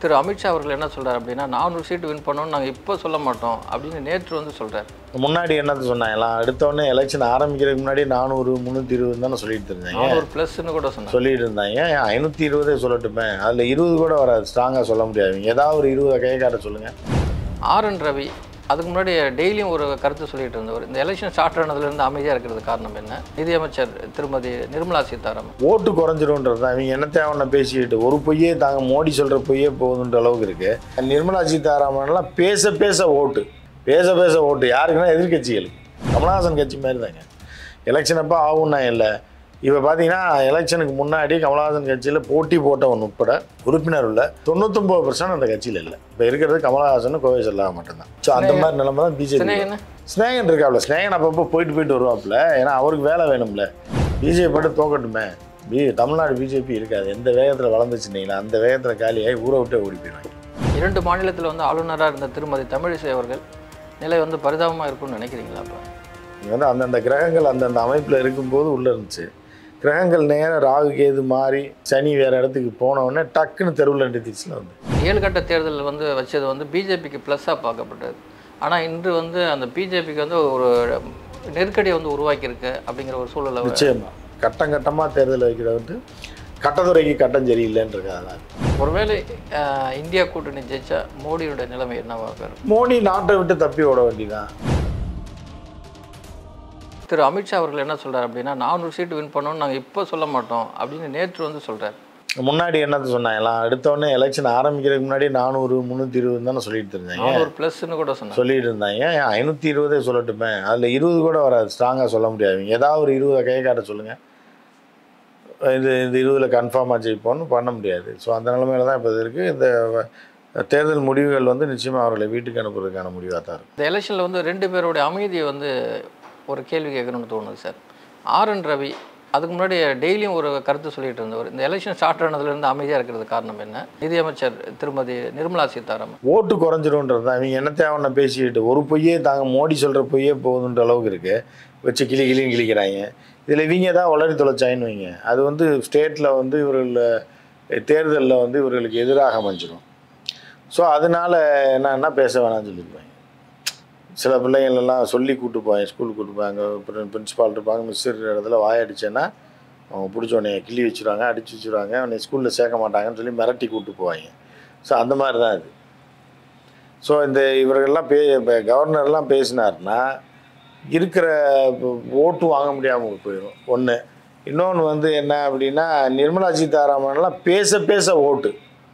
திரு அமித்ஷா அவர்கள் என்ன சொல்றாரு அப்படின்னா நானூறு சீட்டு வின் பண்ணோம்னு நாங்கள் இப்போ சொல்ல மாட்டோம் அப்படின்னு நேற்று வந்து சொல்றாரு முன்னாடி என்னது சொன்னாங்களாம் அடுத்தவொடனே எலெக்ஷன் ஆரம்பிக்கிறதுக்கு முன்னாடி நானூறு முந்நூற்றி இருபது தானே சொல்லிட்டு இருந்தாங்க நானூறு ப்ளஸ்ன்னு கூட சொன்னார் சொல்லிட்டு இருந்தாங்க ஐநூற்றி இருபதே சொல்லட்டுமே அதில் இருபது கூட வராது ஸ்ட்ராங்காக சொல்ல முடியாது ஏதாவது ஒரு இருபதை கை காட்ட சொல்லுங்கள் ஆர் என் ரவி அதுக்கு முன்னாடி டெய்லியும் ஒரு கருத்து சொல்லிட்டு இருந்தவர் இந்த எலெக்ஷன் ஸ்டார்ட் ஆனதுலேருந்து அமைதியாக இருக்கிறது காரணம் என்ன நிதியமைச்சர் திருமதி நிர்மலா சீதாராமன் ஓட்டு குறைஞ்சிரும்ன்றது தான் இவங்க என்ன தேவைன்னு பேசிக்கிட்டு ஒரு பொய்யே தாங்க மோடி சொல்கிற பொய்யே போகுதுன்ற அளவுக்கு இருக்குது நிர்மலா சீதாராமன்லாம் பேச பேச ஓட்டு பேச பேச ஓட்டு யாருக்குன்னா எதிர்க்கட்சிகளுக்கு கமலஹாசன் கட்சி மாதிரி தாங்க எலெக்ஷன் அப்போ ஆகும்னா இல்லை இப்போ பார்த்தீங்கன்னா எலெக்ஷனுக்கு முன்னாடி கமலஹாசன் கட்சியில் போட்டி போட்டவன் உட்பட உறுப்பினர் உள்ள தொண்ணூத்தொம்பது பர்சன்ட் அந்த கட்சியில் இல்லை இப்போ இருக்கிறது கமலஹாசன் கோவை செல்லாம மட்டும்தான் ஸோ அந்த மாதிரி நிலைமை தான் பிஜேபி சினேகன் ஸ்னேகன் இருக்காப்ல ஸ்னேகன் அப்பப்போ போயிட்டு போயிட்டு வருவாப்புல ஏன்னா அவருக்கு வேலை வேணும்ல பிஜேபி மட்டும் தோக்கட்டுமே பி தமிழ்நாடு பிஜேபி இருக்காது எந்த வேகத்தில் வளர்ந்துச்சுன்னீங்களா அந்த வேகத்தில் காலியாகி ஊரை விட்டே ஓடி போயிடுவாங்க இரண்டு மாநிலத்தில் வந்து ஆளுநராக இருந்த திருமதி தமிழிசை அவர்கள் நிலை வந்து பரிதாபமாக இருக்கும்னு நினைக்கிறீங்களா அப்போ இங்க வந்து அந்தந்த கிரகங்கள் அந்தந்த அமைப்பில் இருக்கும்போது உள்ளே இருந்துச்சு கிரகங்கள் நேரம் ராகு கேது மாறி சனி வேறு இடத்துக்கு போன உடனே டக்குன்னு தெருவில் நிறுத்திச்சுல வந்து ஏழு கட்ட தேர்தல் வந்து வச்சது வந்து பிஜேபிக்கு ப்ளஸ்ஸாக பார்க்கப்பட்டது ஆனால் இன்று வந்து அந்த பிஜேபிக்கு வந்து ஒரு நெருக்கடியை வந்து உருவாக்கியிருக்கு அப்படிங்கிற ஒரு சூழலை வ- நிச்சயமா கட்டம் கட்டமாக தேர்தல் வைக்கிறது வந்து கட்டத்துறைக்கு கட்டம் சரியில்லைன்றதுக்காக தான் ஒருவேளை அஹ், இந்தியா கூட்டணி ஜெயிச்சா மோடியோட நிலைமை என்னவாக இருக்கும் மோடி நாட்டை விட்டு தப்பி ஓட வேண்டியதான் திரு அமித்ஷா அவர்கள் என்ன சொல்றாரு அப்படின்னா நானூறு சீட்டு வின் பண்ணோம்னு நாங்கள் இப்போ சொல்ல மாட்டோம் அப்படின்னு நேற்று வந்து சொல்றாரு முன்னாடி என்னது சொன்னாங்களாம் அடுத்தவொடனே எலெக்ஷன் ஆரம்பிக்கிறதுக்கு முன்னாடி நானூறு முந்நூற்றி இருபது தானே சொல்லிட்டு இருந்தாங்க நானூறு ப்ளஸ்ன்னு கூட சொன்னார் சொல்லிட்டு இருந்தாங்க ஐநூற்றி இருபதே சொல்லட்டுமே அதில் இருபது கூட வராது ஸ்ட்ராங்காக சொல்ல முடியாது ஏதாவது ஒரு இருபதை கை காட்ட சொல்லுங்கள் இது இந்த இருபதில் கன்ஃபார்மாக ஜெயிப்போம்னு பண்ண முடியாது ஸோ அந்த நிலமையில தான் இப்போ இது இருக்குது இந்த வ- தேர்தல் முடிவுகள் வந்து நிச்சயமாக அவர்களை வீட்டுக்கு அனுப்புறதுக்கான முடிவாக தான் இருக்கும் இந்த எலெக்ஷனில் வந்து ரெண்டு பேருடைய அமைதியை வந்து ஒரு கேள்வி கேட்கணும்னு தோணுது சார் ஆர் என் ரவி அதுக்கு முன்னாடி டெய்லியும் ஒரு கருத்து சொல்லிட்டு இருந்தவர் இந்த எலெக்ஷன் ஸ்டார்ட் ஆனதுலேருந்து அமைதியாக இருக்கிறது காரணம் என்ன நிதியமைச்சர் திருமதி நிர்மலா சீதாராமன் ஓட்டு குறைஞ்சிரும்ன்றது தான் இவங்க என்ன தேவைன்னு பேசிக்கிட்டு ஒரு பொய்யே தாங்க மோடி சொல்கிற பொய்யே போகுதுன்ற அளவுக்கு இருக்குது வச்சு கிளி கிளின்னு கிளிக்கிறாங்க இதில் இவங்க தான் வளரி தொலைச்சாயின்னு வைங்க அது வந்து ஸ்டேட்டில் வந்து இவர்கள் தேர்தலில் வந்து இவர்களுக்கு எதிராக அமைஞ்சிரும் ஸோ அதனால என்னன்னா பேச வேணாம்னு சொல்லியிருப்பாங்க சில பிள்ளைங்கள் எல்லாம் சொல்லி கூட்டு போவாங்க ஸ்கூலுக்கு கூட்டு போவாங்க பிரின்சிபால் இருப்பாங்க மிஸ் இருக்கிற இடத்துல வாயடிச்சேன்னா அவங்க பிடிச்ச உடனே கிள்ளி வச்சுருவாங்க அடிச்சு வச்சுருவாங்க உடனே ஸ்கூலில் சேர்க்க மாட்டாங்கன்னு சொல்லி மிரட்டி கூட்டு போவாங்க ஸோ அந்த மாதிரி தான் இது ஸோ இந்த இவர்கள்லாம் பே இப்போ கவர்னர்லாம் பேசினாருன்னா இருக்கிற இப்போ ஓட்டு வாங்க முடியாமல் போயிடும் ஒன்று இன்னொன்று வந்து என்ன அப்படின்னா நிர்மலா சீதாராமன்லாம் பேச பேச ஓட்டு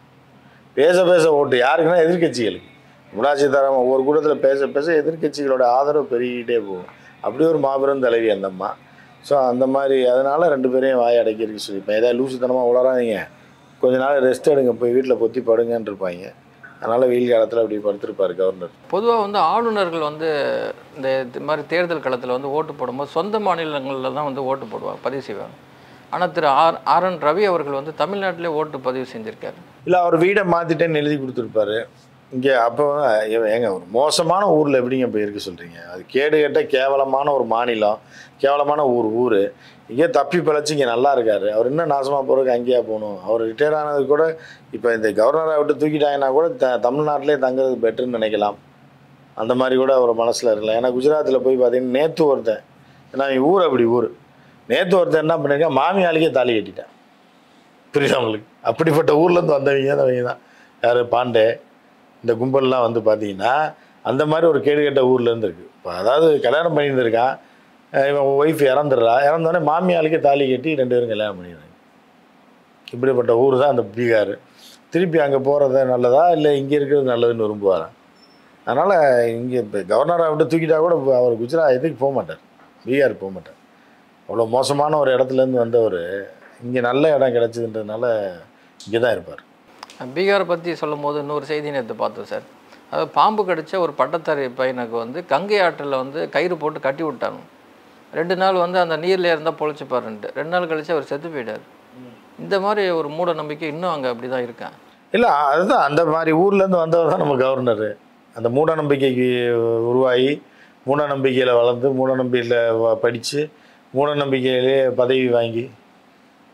பேச பேச ஓட்டு யாருக்குன்னா எதிர்க்கட்சிகளுக்கு நிர்மலா சீதாராமன் ஒவ்வொரு கூட்டத்தில் பேச பேச எதிர்க்கட்சிகளோட ஆதரவு பெருகிட்டே போகும் அப்படி ஒரு மாபெரும் தலைவி அந்த அம்மா ஸோ அந்த மாதிரி அதனால் ரெண்டு பேரையும் வாய் அடக்கிருக்கு சொல்லிப்பேன் ஏதாவது லூசுத்தனமாக உளறாதீங்க கொஞ்ச நாள் ரெஸ்ட் எடுங்க போய் வீட்டில் பொத்தி படுங்கன்னு இருப்பாங்க அதனால் வெயில் காலத்தில் அப்படி படுத்திருப்பார் கவர்னர் பொதுவாக வந்து ஆளுநர்கள் வந்து இந்த இது மாதிரி தேர்தல் களத்தில் வந்து ஓட்டு போடும்போது சொந்த மாநிலங்களில் தான் வந்து ஓட்டு போடுவாங்க பதிவு செய்வாங்க ஆனால் திரு ஆர் ஆர் என் ரவி அவர்கள் வந்து தமிழ்நாட்டிலே ஓட்டு பதிவு செஞ்சுருக்காரு இல்லை அவர் வீடை மாற்றிட்டேன்னு எழுதி கொடுத்துருப்பாரு இங்கே அப்போ ஏங்க ஒரு மோசமான ஊரில் எப்படிங்க போய் இருக்க சொல்கிறீங்க அது கேடு கெட்ட கேவலமான ஒரு மாநிலம் கேவலமான ஊர் ஊர் இங்கே தப்பி பிழைச்சி இங்கே நல்லா இருக்காரு அவர் இன்னும் நாசமாக போகிறதுக்கு அங்கேயா போகணும் அவர் ரிட்டையர் ஆனது கூட இப்போ இந்த கவர்னரை விட்டு தூக்கிட்டாங்கன்னா கூட த தமிழ்நாட்டிலே தங்குறது பெட்டர்னு நினைக்கலாம் அந்த மாதிரி கூட அவர் மனசில் இருக்கலாம் ஏன்னா குஜராத்தில் போய் பார்த்தீங்கன்னா நேற்று ஒருத்தன் ஏன்னா இவன் ஊர் அப்படி ஊர் நேற்று ஒருத்தன் என்ன பண்ணியிருக்கான் மாமியாளுக்கே தாலி கட்டிட்டான் புரியுதா உங்களுக்கு அப்படிப்பட்ட ஊர்லேருந்து வந்தவங்க தான் அவங்க தான் யார் பாண்டே இந்த கும்பல்லாம் வந்து பார்த்தீங்கன்னா அந்த மாதிரி ஒரு கேடுகெட்ட ஊர்ல இருந்து இருக்கு இப்போ அதாவது கல்யாணம் பண்ணியிருந்திருக்கான் அஹ் இவன் ஒய்ஃப் இறந்துடுறா இறந்தோடனே மாமியாளுக்கே தாலி கட்டி ரெண்டு பேரும் கல்யாணம் பண்ணிடுறாங்க இப்படிப்பட்ட ஊர் தான் அந்த பீகார் திருப்பி அங்கே போகிறது நல்லதா இல்லை இங்கே இருக்கிறது நல்லதுன்னு விரும்புவாரா அதனால் இங்கே இப்போ கவர்னரை விட்டு தூக்கிட்டா கூட அவர் குஜராத் இதுக்கு போக மாட்டார் பீகார் போக மாட்டார் அவ்வளோ மோசமான ஒரு இடத்துலேருந்து வந்தவர் இங்கே நல்ல இடம் கிடச்சிதுன்றதுனால இங்கே தான் இருப்பார் பீகாரை பற்றி சொல்லும் போது இன்னொரு செய்தி நேற்று பார்த்தோம் சார் அதாவது பாம்பு கடிச்ச ஒரு பட்டத்தாரி பையனுக்கு வந்து கங்கை ஆற்றில் வந்து கயிறு போட்டு கட்டி விட்டாங்க ரெண்டு நாள் வந்து அந்த நீரில் இருந்தால் பொழைச்சிப்பாருன்ட்டு ரெண்டு நாள் கழிச்சு அவர் செத்து போயிட்டார் இந்த மாதிரி ஒரு மூட நம்பிக்கை இன்னும் அங்கே அப்படி தான் இருக்கேன் இல்லை அதுதான் அந்த மாதிரி ஊர்லேருந்து வந்தவர் தான் நம்ம கவர்னரு அந்த மூட நம்பிக்கைக்கு உருவாகி மூட நம்பிக்கையில் வளர்ந்து மூட நம்பிக்கையில் படித்து மூட நம்பிக்கையிலே பதவி வாங்கி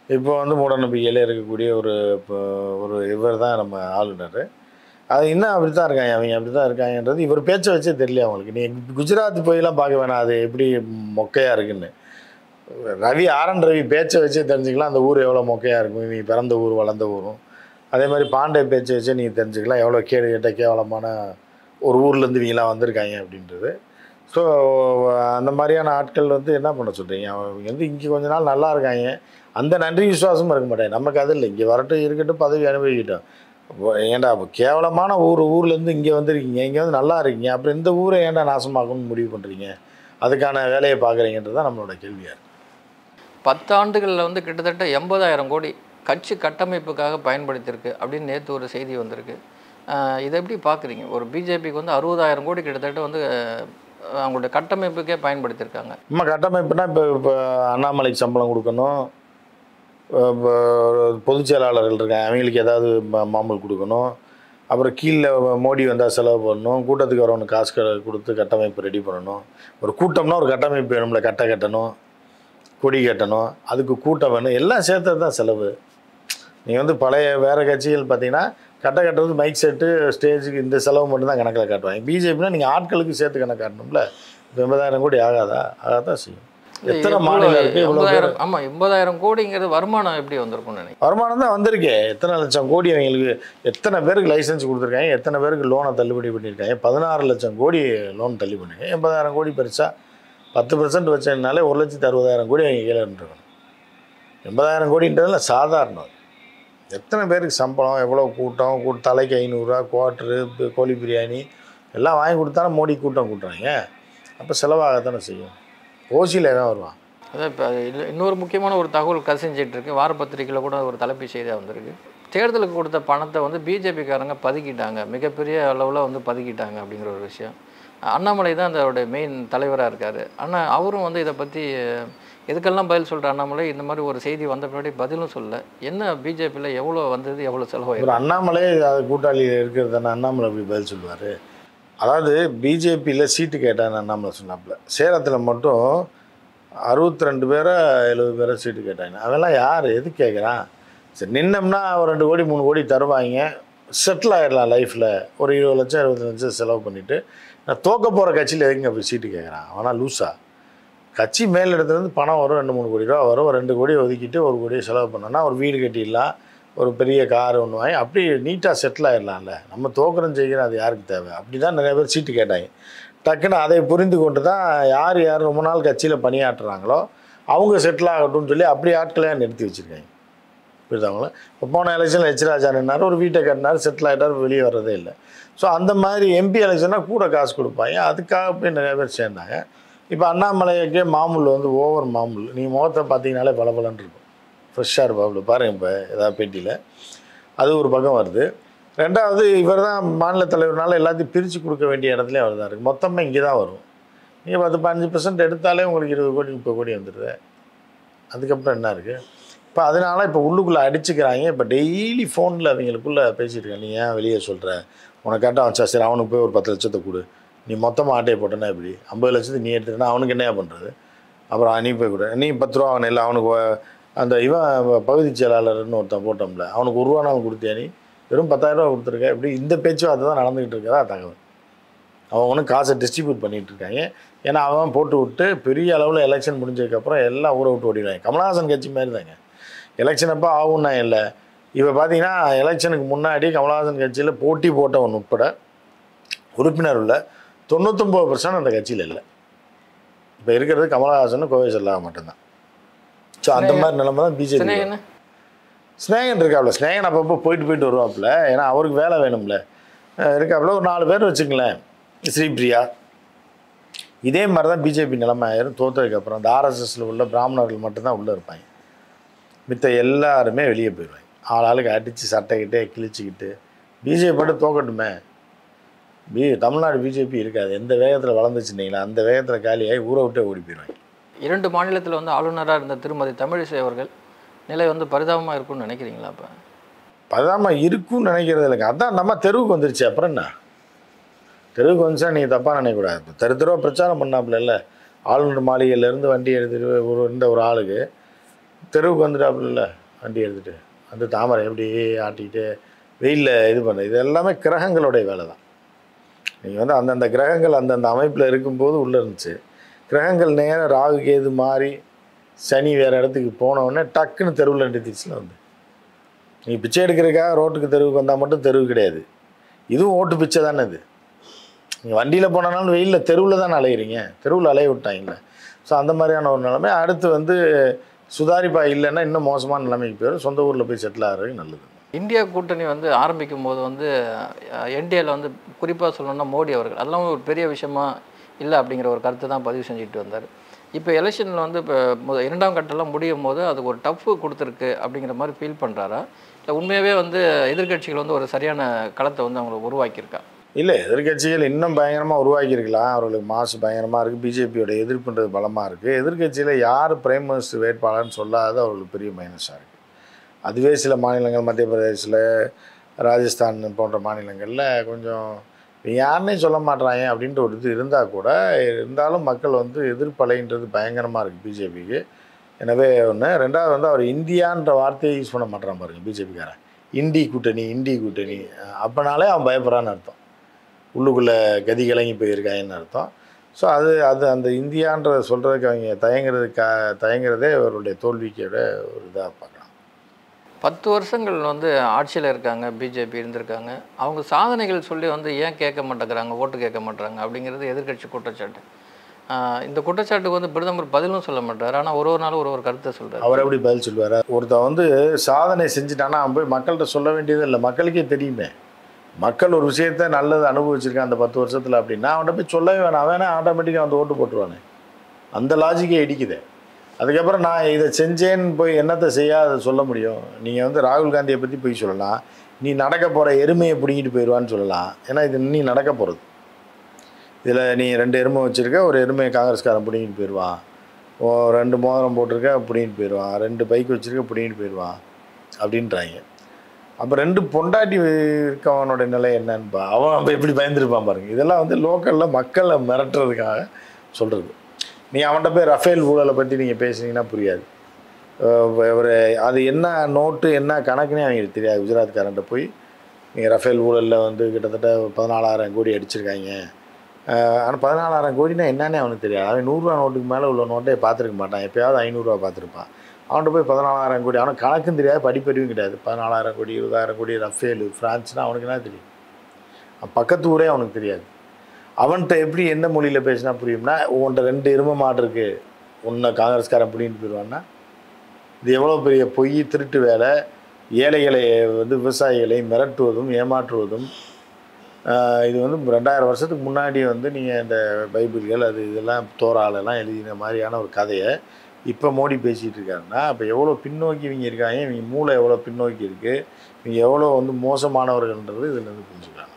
இப்போ வந்து மூட நம்பிக்கையிலே இருக்கக்கூடிய ஒரு இப்போ ஒரு இவர் தான் நம்ம ஆளுநர் அது இன்னும் அப்படி தான் இருக்காங்க அவங்க அப்படி தான் இருக்காங்கன்றது இவர் பேச்சை வச்சே தெரியல அவங்களுக்கு நீ குஜராத் போயெல்லாம் பார்க்க வேணாம் அது எப்படி மொக்கையாக இருக்குன்னு ரவி ஆரன் ரவி பேச்சை வச்சே தெரிஞ்சுக்கலாம் அந்த ஊர் எவ்வளோ மொக்கையாக இருக்கும் நீ பிறந்த ஊர் வளர்ந்த ஊரும் அதே மாதிரி பாண்டே பேச்சை வச்சே நீங்கள் தெரிஞ்சுக்கலாம் எவ்வளோ கேடு கேட்ட கேவலமான ஒரு ஊர்லேருந்து இவங்களாம் வந்திருக்காங்க அப்படின்றது ஸோ அந்த மாதிரியான ஆட்கள் வந்து என்ன பண்ண சொல்கிறீங்க அவங்க வந்து இங்கே கொஞ்ச நாள் நல்லா இருக்காங்க அந்த நன்றி விசுவாசமும் இருக்க மாட்டாங்க நமக்கு அது இல்லை இங்கே வரட்டும் இருக்கட்டும் பதவி அனுபவிக்கட்டும் இப்போ ஏன்டா இப்போ கேவலமான ஊர் ஊர்லேருந்து இங்கே வந்திருக்கீங்க இங்கே வந்து நல்லா இருக்கீங்க அப்புறம் இந்த ஊரை ஏன்டா நாசமாக்கணும்னு முடிவு பண்ணுறீங்க அதுக்கான வேலையை பார்க்குறீங்கன்றது தான் நம்மளோட கேள்வியாக இருக்குது பத்தாண்டுகளில் வந்து கிட்டத்தட்ட எண்பதாயிரம் கோடி கட்சி கட்டமைப்புக்காக பயன்படுத்தியிருக்கு அப்படின்னு நேற்று ஒரு செய்தி வந்திருக்கு ஆஹ் இதை எப்படி பார்க்குறீங்க ஒரு பிஜேபிக்கு வந்து அறுபதாயிரம் கோடி கிட்டத்தட்ட வந்து ஆஹ் அவங்களுடைய கட்டமைப்புக்கே பயன்படுத்தியிருக்காங்க நம்ம கட்டமைப்புனா இப்போ இப்போ அண்ணாமலைக்கு சம்பளம் கொடுக்கணும் இப்போ பொதுச் செயலாளர்கள் இருக்காங்க அவங்களுக்கு ஏதாவது மா- மாமூல் கொடுக்கணும் அப்புறம் கீழே மோடி வந்தால் செலவு பண்ணணும் கூட்டத்துக்கு வரவனுக்கு காசு க- கொடுத்து கட்டமைப்பு ரெடி பண்ணணும் ஒரு கூட்டம்னா ஒரு கட்டமைப்பு வேணும்ல கட்டை கட்டணும் கொடி கட்டணும் அதுக்கு கூட்டம் வேணும் எல்லாம் சேர்த்தது தான் செலவு நீங்கள் வந்து பழைய வேறு கட்சிகள் பார்த்தீங்கன்னா கட்டை கட்டுறது மைக் செட்டு ஸ்டேஜுக்கு இந்த செலவு மட்டும் தான் கணக்கில் காட்டுவாங்க பிஜேபினா நீங்கள் ஆட்களுக்கு சேர்த்து கணக்கு காட்டணும்ல இப்போ எண்பதாயிரம் கோடி ஆகாதா ஆகாதான் செய்யும் எத்தனை மாநிலம் இருக்குது இவ்வளோ பேர் எண்பதாயிரம் ஆமாம் எண்பதாயிரம் கோடிங்கிறது வருமானம் எப்படி வந்திருக்கும்னு நினைக்கிறேன் வருமானம் தான் வந்திருக்கே எத்தனை லட்சம் கோடி அவங்களுக்கு எத்தனை பேருக்கு லைசன்ஸ் கொடுத்துருக்காங்க எத்தனை பேருக்கு லோனை தள்ளுபடி பண்ணியிருக்காங்க பதினாறு லட்சம் கோடி லோன் தள்ளி பண்ணிருக்காங்க எண்பதாயிரம் கோடி பெருசா பத்து பர்சன்ட் வச்சதுனாலே ஒரு லட்சத்து அறுபதாயிரம் கோடி அவங்க கீழே இருக்கணும் எண்பதாயிரம் கோடின்றதுல சாதாரணம் எத்தனை பேருக்கு சம்பளம் எவ்வளோ கூட்டம் கூ தலைக்கு ஐநூறுரூவா குவாட்ரு பி- கோழி பிரியாணி எல்லாம் வாங்கி கொடுத்தாலும் மோடி கூட்டம் கூட்டுறாங்க அப்போ செலவாகத்தானே செய்யும் ஓசியில் தான் வருவான் அதான் இப்போ இன்னொரு முக்கியமான ஒரு தகவல் கசிஞ்சிட்டு இருக்கு வாரப்பத்திரிக்கையில் கூட ஒரு தலைப்பு செய்தியாக வந்திருக்கு தேர்தலுக்கு கொடுத்த பணத்தை வந்து பிஜேபிக்காரங்க பதுக்கிட்டாங்க மிகப்பெரிய அளவில் வந்து பதுக்கிட்டாங்க அப்படிங்கிற ஒரு விஷயம் அண்ணாமலை தான் அதோடைய மெயின் தலைவராக இருக்கார் ஆனால் அவரும் வந்து இதை பற்றி எதுக்கெல்லாம் பதில் சொல்கிற அண்ணாமலை இந்த மாதிரி ஒரு செய்தி வந்த பின்னாடி பதிலும் சொல்லல என்ன பிஜேபியில் எவ்வளோ வந்தது எவ்வளோ செலவாயிருக்கு ஒரு அண்ணாமலை அது கூட்டாளி இருக்கிறதான அண்ணாமலை அப்படி பதில் சொல்லுவார் அதாவது பிஜேபியில் சீட்டு கேட்டான்னு அண்ணாமலை சொன்னாப்புல சேலத்தில் மட்டும் அறுபத்தி ரெண்டு பேரை எழுபது பேரை சீட்டு கேட்டாங்க அவெல்லாம் யார் எது கேட்குறான் சரி நின்னோம்னா ஒரு ரெண்டு கோடி மூணு கோடி தருவாங்க செட்டில் ஆகிடலாம் லைஃப்பில் ஒரு இருபது லட்சம் இருபது லட்சம் செலவு பண்ணிவிட்டு நான் தோக்க போகிற கட்சியில் எதுங்க அப்படி சீட்டு கேட்குறான் அவனா லூஸா கட்சி மேலிடத்துலேருந்து பணம் வரும் ரெண்டு மூணு கோடி ரூபா வரும் ஒரு ரெண்டு கோடி ஒதுக்கிட்டு ஒரு கோடியை செலவு பண்ணோன்னா ஒரு வீடு கட்டிடலாம் ஒரு பெரிய கார் ஒன்று வாங்கி அப்படி நீட்டாக செட்டில் ஆயிடலாம்ல நம்ம தோக்குறோம் ஜெயிக்கிறோம் அது யாருக்கு தேவை அப்படி தான் நிறைய பேர் சீட்டு கேட்டாங்க டக்குன்னு அதை புரிந்து கொண்டு தான் யார் யார் ரொம்ப நாள் கட்சியில் பணியாற்றுறாங்களோ அவங்க செட்டில் ஆகட்டும்னு சொல்லி அப்படி ஆட்களை நிறுத்தி வச்சுருக்காங்க புரியுதாங்களா இப்போ போன எலெக்ஷனில் எச் ராஜா நின்னார் ஒரு வீட்டை கட்டினார் செட்டில் ஆகிட்டார் வெளியே வர்றதே இல்லை ஸோ அந்த மாதிரி எம்பி எலெக்ஷனாக கூட காசு கொடுப்பாங்க அதுக்காக போய் நிறைய பேர் சேர்ந்தாங்க இப்போ அண்ணாமலைக்கே மாமூல் வந்து ஓவர் மாமூல் நீ முகத்தை பார்த்தீங்கனாலே பளபளன்னு இருக்கும் ஃப்ரெஷ்ஷாக இருப்பாப்புல பாருங்க இப்போ ஏதாவது பேட்டியில் அது ஒரு பக்கம் வருது ரெண்டாவது இவர் தான் மாநில தலைவர்னால எல்லாத்தையும் பிரித்து கொடுக்க வேண்டிய இடத்துல அவர் தான் இருக்குது மொத்தமாக இங்கே தான் வரும் நீங்கள் பத்து பதினஞ்சு பர்சன்ட் எடுத்தாலே உங்களுக்கு இருபது கோடி முப்பது கோடி வந்துடுது அதுக்கப்புறம் என்ன இருக்குது இப்போ அதனால இப்போ உள்ளுக்குள்ளே அடிச்சுக்கிறாங்க இப்போ டெய்லி ஃபோனில் அவங்களுக்குள்ளே பேசிட்டு இருக்காங்க நீ ஏன் வெளியே சொல்கிற உனக்கு கரெக்டாக வச்சா சரி அவனுக்கு போய் ஒரு பத்து லட்சத்தை கொடு நீ மொத்தமாக ஆட்டையை போட்டனா எப்படி ஐம்பது லட்சத்தை நீ எடுத்துட்டா அவனுக்கு என்னையா பண்ணுறது அப்புறம் நீ போய் கொடு நீ பத்து ரூபா அவன் இல்லை அவனுக்கு வ- அந்த இவன் பகுதி செயலாளர்னு ஒருத்தன் போட்டோம்ல அவனுக்கு ஒரு ரூபானாலும் கொடுத்தியா நீ வெறும் பத்தாயிரம் ரூபா கொடுத்துருக்க இப்படி இந்த பேச்சுவார்த்தை தான் நடந்துக்கிட்டு இருக்கதா தகவல் அவன் ஒன்றும் காசை டிஸ்ட்ரிபியூட் பண்ணிட்டு இருக்காங்க ஏன்னா அவன் போட்டு விட்டு பெரிய அளவில் எலெக்ஷன் முடிஞ்சதுக்கப்புறம் எல்லாம் ஊரை விட்டு ஓடிடுவாங்க கமலஹாசன் கட்சி மாதிரி தாங்க எலெக்ஷன் அப்போ ஆகும்னா இல்லை இப்போ பார்த்தீங்கன்னா எலெக்ஷனுக்கு முன்னாடி கமலஹாசன் கட்சியில் போட்டி போட்டவன் உட்பட உறுப்பினர் உள்ள தொண்ணூத்தொம்பது பர்சன்ட் அந்த கட்சியில் இல்லை இப்போ இருக்கிறது கமலஹாசனும் கோவை செல்லாக மட்டும்தான் ஸோ அந்த மாதிரி நிலைமை தான் பிஜேபி சினேகன் ஸ்னேகன் இருக்காப்புல ஸ்னேகன் அப்பப்போ போயிட்டு போயிட்டு வருவாப்புல ஏன்னா அவருக்கு வேலை வேணும்ல அஹ் இருக்காப்புல ஒரு நாலு பேர் வச்சுங்களேன் ஸ்ரீபிரியா இதே மாதிரி தான் பிஜேபி நிலைமை ஆயிரும் தோத்ததுக்கப்புறம் அந்த ஆர்எஸ்எஸ்ல உள்ள பிராமணர்கள் மட்டும்தான் உள்ளே இருப்பாங்க மித்த எல்லாருமே வெளியே போயிடுவாங்க ஆள் ஆளுக்கு அடித்து சட்டைக்கிட்டே கிழிச்சிக்கிட்டு பிஜேபி மட்டும் தோக்கட்டுமே பி தமிழ்நாடு பிஜேபி இருக்காது எந்த வேகத்தில் வளர்ந்துச்சுன்னீங்களா அந்த வேகத்தில் காலியாகி ஊரை விட்டே ஓடி போயிடுவாங்க இரண்டு மாநிலத்தில் வந்து ஆளுநராக இருந்த திருமதி தமிழிசை அவர்கள் நிலை வந்து பரிதாபமாக இருக்கும்னு நினைக்கிறீங்களா அப்போ பதாம இருக்கும்னு நினைக்கிறது இல்லைங்க அதான் நம்ம தெருவுக்கு வந்துருச்சு அப்புறம் என்ன தெருவுக்கு வந்துச்சா நீங்கள் தப்பாக நினைக்கக்கூடாது இப்போ தெரு தெருவாக பிரச்சாரம் பண்ணாப்புல இல்லை ஆளுநர் மாளிகையிலேருந்து வண்டி எடுத்துட்டு ஒரு இருந்த ஒரு ஆளுக்கு தெருவுக்கு வந்துட்டாப்புல வண்டி எடுத்துகிட்டு வந்து தாமரை எப்படி ஆட்டிக்கிட்டு வெயிலில் இது பண்ண இது எல்லாமே கிரகங்களுடைய வேலை தான் நீங்கள் வந்து அந்தந்த கிரகங்கள் அந்தந்த அமைப்பில் இருக்கும்போது உள்ளே இருந்துச்சு கிரகங்கள் நேரம் ராகு கேது மாறி சனி வேறு இடத்துக்கு போன உடனே டக்குன்னு தெருவில் நிறுத்திச்சுல வந்து நீ பிச்சை எடுக்கிறதுக்காக ரோட்டுக்கு தெருவுக்கு வந்தால் மட்டும் தெருவு கிடையாது இதுவும் ஓட்டு பிச்சை தானே இது நீங்கள் வண்டியில் போனாலும் வெயிலில் தெருவில் தான் அலையிறீங்க தெருவில் அலைய விட்டாங்கல்ல ஸோ அந்த மாதிரியான ஒரு நிலைமை அடுத்து வந்து சுதாரிப்பா இல்லைன்னா இன்னும் மோசமான நிலைமைக்கு போயிடும் சொந்த ஊரில் போய் செட்டில் ஆகிறது நல்லது இந்தியா கூட்டணி வந்து ஆரம்பிக்கும் போது வந்து என்டிஏல வந்து குறிப்பாக சொல்லணும்னா மோடி அவர்கள் அதெல்லாம் ஒரு பெரிய விஷயமா இல்லை அப்படிங்கிற ஒரு கருத்தை தான் பதிவு செஞ்சுட்டு வந்தார் இப்போ எலெக்ஷனில் வந்து இப்போ மு- இரண்டாம் கட்டம்லாம் முடியும் போது அதுக்கு ஒரு டஃப் கொடுத்துருக்கு அப்படிங்கிற மாதிரி ஃபீல் பண்ணுறாரா இல்லை உண்மையாகவே வந்து எதிர்க்கட்சிகள் வந்து ஒரு சரியான களத்தை வந்து அவங்களை உருவாக்கியிருக்கா இல்லை எதிர்க்கட்சிகள் இன்னும் பயங்கரமாக உருவாக்கியிருக்கலாம் அவர்களுக்கு மாசு பயங்கரமாக இருக்குது பிஜேபியோட எதிர்ப்புன்றது பலமாக இருக்குது எதிர்க்கட்சியில் யார் பிரைம் மினிஸ்டர் வேட்பாளர்னு சொல்லாத அவர்களுக்கு பெரிய மைனஸாக இருக்குது அதுவே சில மாநிலங்கள் மத்திய பிரதேசில் ராஜஸ்தான் போன்ற மாநிலங்களில் கொஞ்சம் யாருன்னே சொல்ல மாட்றாங்க அப்படின்ற ஒரு இது இருந்தால் கூட இருந்தாலும் மக்கள் வந்து எதிர்ப்பலைன்றது பயங்கரமாக இருக்குது பிஜேபிக்கு எனவே ஒன்று ரெண்டாவது வந்து அவர் இந்தியான்ற வார்த்தையை யூஸ் பண்ண மாட்டான் பாருங்க பிஜேபிக்காரன் இந்தி கூட்டணி இந்தி கூட்டணி அஹ் அப்பனாலே அவன் பயப்படுறான்னு அர்த்தம் உள்ளுக்குள்ளே கதி கலங்கி போயிருக்காங்கன்னு அர்த்தம் ஸோ அது அது அந்த இந்தியான்ற சொல்கிறதுக்கு அவங்க தயங்குறதுக்கா தயங்குறதே அவருடைய தோல்விக்கோட ஒரு இதாக பார்க்கலாம் பத்து வருஷங்கள் வந்து ஆட்சியில் இருக்காங்க பிஜேபி இருந்திருக்காங்க அவங்க சாதனைகள் சொல்லி வந்து ஏன் கேட்க மாட்டேங்கிறாங்க ஓட்டு கேட்க மாட்டேறாங்க அப்படிங்கிறது எதிர்க்கட்சி குற்றச்சாட்டு ஆஹ் இந்த குற்றச்சாட்டுக்கு வந்து பிரதமர் பதிலும் சொல்ல மாட்டார் ஆனால் ஒரு ஒரு நாளும் ஒரு ஒரு கருத்தை சொல்கிறார் அவர் எப்படி பதில் சொல்லுவார் ஒருத்தன் வந்து சாதனை செஞ்சுட்டானா அவன் போய் மக்கள்கிட்ட சொல்ல வேண்டியது இல்லை மக்களுக்கே தெரியுமே மக்கள் ஒரு விஷயத்த நல்லது அனுபவிச்சிருக்கான் அந்த பத்து வருஷத்தில் அப்படின்னா அவன்கிட்ட போய் சொல்லவே வேணாம் அவனே ஆட்டோமேட்டிக்காக வந்து ஓட்டு போட்டுருவானே அந்த லாஜிக்கே இடிக்குதே அதுக்கப்புறம் நான் இதை செஞ்சேன்னு போய் என்னத்தை செய்ய அதை சொல்ல முடியும் நீங்கள் வந்து ராகுல் காந்தியை பற்றி போய் சொல்லலாம் நீ நடக்க போகிற எருமையை பிடுங்கிட்டு போயிடுவான்னு சொல்லலாம் ஏன்னா இது நீ நடக்க போகிறது இதில் நீ ரெண்டு எருமை வச்சுருக்க ஒரு எருமையை காங்கிரஸ்காரன் பிடிங்கிட்டு போயிடுவான் ஓ ரெண்டு மோதிரம் போட்டிருக்க பிடிங்கிட்டு போயிடுவான் ரெண்டு பைக் வச்சுருக்க பிடிங்கிட்டு போயிடுவான் அப்படின்றாங்க அப்போ ரெண்டு பொண்டாட்டி இருக்கவனோட நிலை என்னன்னு அவன் அப்போ எப்படி பயந்துருப்பான் பாருங்க இதெல்லாம் வந்து லோக்கலில் மக்களை மிரட்டுறதுக்காக சொல்கிறது நீ அவன்கிட்ட போய் ரஃபேல் ஊழலை பற்றி நீங்கள் பேசுனீங்கன்னா புரியாது அஹ் ஒரு அது என்ன நோட்டு என்ன கணக்குன்னே அவங்களுக்கு தெரியாது குஜராத்காரன்ட்ட போய் நீங்கள் ரஃபேல் ஊழலில் வந்து கிட்டத்தட்ட பதினாலாயிரம் கோடி அடிச்சிருக்காங்க ஆனால் பதினாலாயிரம் கோடினா என்னன்னே அவனுக்கு தெரியாது அவன் நூறுரூவா நோட்டுக்கு மேலே உள்ள நோட்டே பார்த்துருக்க மாட்டான் எப்பயாவது ஐநூறுரூவா பார்த்துருப்பான் அவன்கிட்ட போய் பதினாலாயிரம் கோடி அவனுக்கு கணக்கும் தெரியாது படிப்பறிவும் கிடையாது பதினாலாயிரம் கோடி இருபதாயிரம் கோடி ரஃபேலு ஃப்ரான்ஸ்னால் அவனுக்கு என்ன தெரியும் அவன் பக்கத்து ஊரே அவனுக்கு தெரியாது அவன்கிட்ட எப்படி எந்த மொழியில் பேசினா புரியும்னா உன்கிட்ட ரெண்டு எருமை மாடு இருக்குது உன்னை காங்கிரஸ்காரன் பிடிங்கிட்டு போயிடுவான்னா இது எவ்வளோ பெரிய பொய் திருட்டு வேலை ஏழைகளை வந்து விவசாயிகளை மிரட்டுவதும் ஏமாற்றுவதும் ஆஹ் இது வந்து ரெண்டாயிரம் வருஷத்துக்கு முன்னாடி வந்து நீங்கள் இந்த பைபிள்கள் அது இதெல்லாம் தோராலெல்லாம் எழுதின மாதிரியான ஒரு கதையை இப்போ மோடி பேசிகிட்டு இருக்காருன்னா அப்போ எவ்வளோ பின்னோக்கி இவங்க இருக்காங்க இவங்க மூளை எவ்வளோ பின்னோக்கி இருக்குது இவங்க எவ்வளோ வந்து மோசமானவர்கள்ன்றது இதில் இருந்து புரிஞ்சுக்கலாம்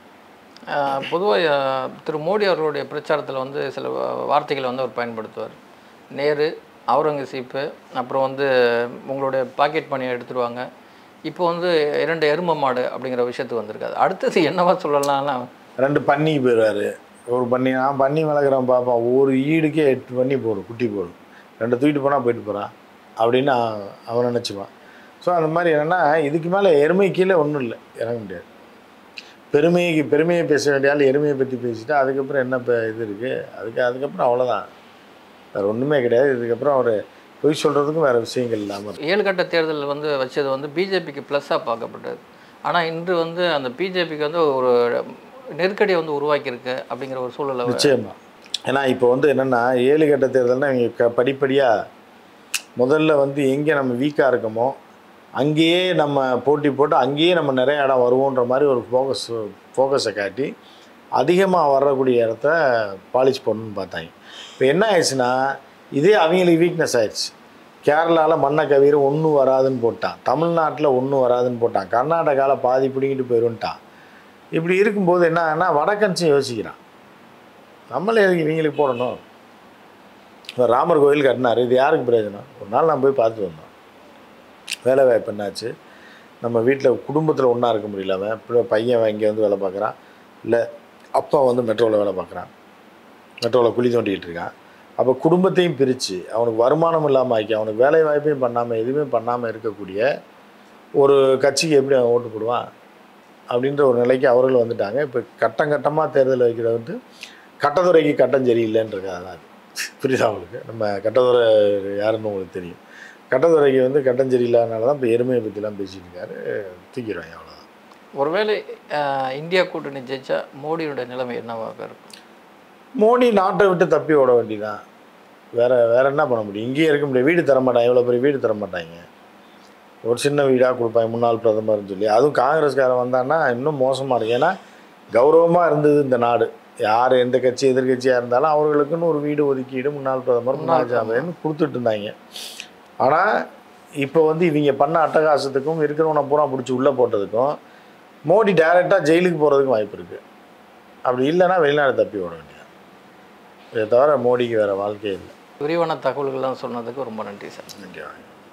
பொதுவாக திரு மோடி அவர்களுடைய பிரச்சாரத்தில் வந்து சில வா- வார்த்தைகளை வந்து அவர் பயன்படுத்துவார் நேரு அவுரங்கசீப்பு அப்புறம் வந்து உங்களுடைய பாக்கெட் மணியை எடுத்துருவாங்க இப்போ வந்து இரண்டு எரும மாடு அப்படிங்கிற விஷயத்துக்கு வந்திருக்காது அடுத்தது என்னவா சொல்லலாம்னா ரெண்டு பன்னிக்கு போயிடுவார் ஒரு பன்னி நான் பன்னி வளர்க்குறேன் பார்ப்பேன் ஒரு ஈடுக்கே எட்டு பன்னி போடும் குட்டி போடும் ரெண்டு தூக்கிட்டு போனால் போயிட்டு போகிறான் அப்படின்னு அவன் அவன் நினச்சிப்பான் ஸோ அந்த மாதிரி என்னென்னா இதுக்கு மேலே எருமை கீழே ஒன்றும் இல்லை இறங்க முடியாது பெருமைக்கு பெருமையை பேச வேண்டிய ஆள் எருமையை பற்றி பேசிட்டா அதுக்கப்புறம் என்ன இப்போ இது இருக்குது அதுக்கு அதுக்கப்புறம் அவ்வளோதான் வேறு ஒன்றுமே கிடையாது இதுக்கப்புறம் அவர் பொய் சொல்கிறதுக்கும் வேறு விஷயங்கள் இல்லாமல் ஏழு கட்ட தேர்தல் வந்து வச்சது வந்து பிஜேபிக்கு ப்ளஸ்ஸாக பார்க்கப்பட்டது ஆனால் இன்று வந்து அந்த பிஜேபிக்கு வந்து ஒரு நெருக்கடியை வந்து உருவாக்கியிருக்கு அப்படிங்கிற ஒரு சூழலை நிச்சயமா ஏன்னா இப்போ வந்து என்னென்னா ஏழு கட்ட தேர்தல்னா இவங்க க படிப்படியாக முதல்ல வந்து எங்கே நம்ம வீக்காக இருக்கோமோ அங்கேயே நம்ம போட்டி போட்டு அங்கேயே நம்ம நிறைய இடம் வருவோன்ற மாதிரி ஒரு ஃபோக்கஸ் ஃபோக்கஸை காட்டி அதிகமாக வரக்கூடிய இடத்த பாலிஷ் பண்ணணும்னு பார்த்தாங்க இப்போ என்ன ஆயிடுச்சுன்னா இதே அவங்களுக்கு வீக்னஸ் ஆயிடுச்சு கேரளாவில் மண்ணை கவிர ஒன்றும் வராதுன்னு போட்டான் தமிழ்நாட்டில் ஒன்றும் வராதுன்னு போட்டான் கர்நாடகாவில் பாதி பிடிங்கிட்டு போயிடும்ட்டான் இப்படி இருக்கும்போது என்ன ஆகுனா வடக்கன்ஸும் யோசிக்கிறான் நம்மளே எதுக்கு இவங்களுக்கு போடணும் இப்போ ராமர் கோயில் கட்டினார் இது யாருக்கு பிரயோஜனம் ஒரு நாள் நான் போய் பார்த்துட்டு வந்தோம் வேலை வாய்ப்பு என்னாச்சு நம்ம வீட்டில் குடும்பத்தில் ஒன்றா இருக்க முடியல அவன் இப்போ பையன் இங்கே வந்து வேலை பார்க்குறான் இல்லை அப்பா வந்து மெட்ரோவில் வேலை பார்க்குறான் மெட்ரோவில் குழி தோண்டிக்கிட்டு இருக்கான் அப்போ குடும்பத்தையும் பிரித்து அவனுக்கு வருமானம் இல்லாமல் ஆக்கி அவனுக்கு வேலை வாய்ப்பையும் பண்ணாமல் எதுவுமே பண்ணாமல் இருக்கக்கூடிய ஒரு கட்சிக்கு எப்படி அவன் ஓட்டு போடுவான் அப்படின்ற ஒரு நிலைக்கு அவர்கள் வந்துட்டாங்க இப்போ கட்டம் கட்டமாக தேர்தல் வைக்கிறது வந்து கட்டத்துறைக்கு கட்டம் சரியில்லைன்றதுக்காக தான் அது புரியுதா உங்களுக்கு நம்ம கட்டத்துறை யாருன்னு உங்களுக்கு தெரியும் கட்டத்துறைக்கு வந்து கட்டம் சரியில்லாதனால தான் இப்போ எருமையை பற்றிலாம் பேசிட்டு இருக்காரு தூக்கிடுவாங்க அவ்வளோதான் ஒருவேளை அஹ், இந்தியா கூட்டணி ஜெயிச்சா மோடியோட நிலைமை என்னவாக இருக்கும் மோடி நாட்டை விட்டு தப்பி ஓட வேண்டியதான் வேற வேற என்ன பண்ண முடியும் இங்கேயே இருக்க முடியும் வீடு தர மாட்டாங்க இவ்வளோ பெரிய வீடு தர மாட்டாங்க ஒரு சின்ன வீடாக கொடுப்பாங்க முன்னாள் பிரதமர்னு சொல்லி அதுவும் காங்கிரஸ்காரன் வந்தான்னா இன்னும் மோசமாக இருக்கும் ஏன்னா கௌரவமாக இருந்தது இந்த நாடு யார் எந்த கட்சி எதிர்கட்சியாக இருந்தாலும் அவர்களுக்குன்னு ஒரு வீடு ஒதுக்கீடு முன்னாள் பிரதமர் முன்னாள் ஜனாதிபதினு கொடுத்துட்டு இருந்தாங்க ஆனால் இப்போ வந்து இவங்க பண்ண அட்டகாசத்துக்கும் இருக்கிறவனை பூரா பிடிச்சி உள்ளே போட்டதுக்கும் மோடி டைரெக்டாக ஜெயிலுக்கு போகிறதுக்கும் வாய்ப்பு இருக்குது அப்படி இல்லைன்னா வெளிநாடு தப்பி ஓட வேண்டியது இதை தவிர மோடிக்கு வேறு வாழ்க்கையே இல்லை விரிவான தகவல்கள்லாம் சொன்னதுக்கு ரொம்ப நன்றி சார் ஓகே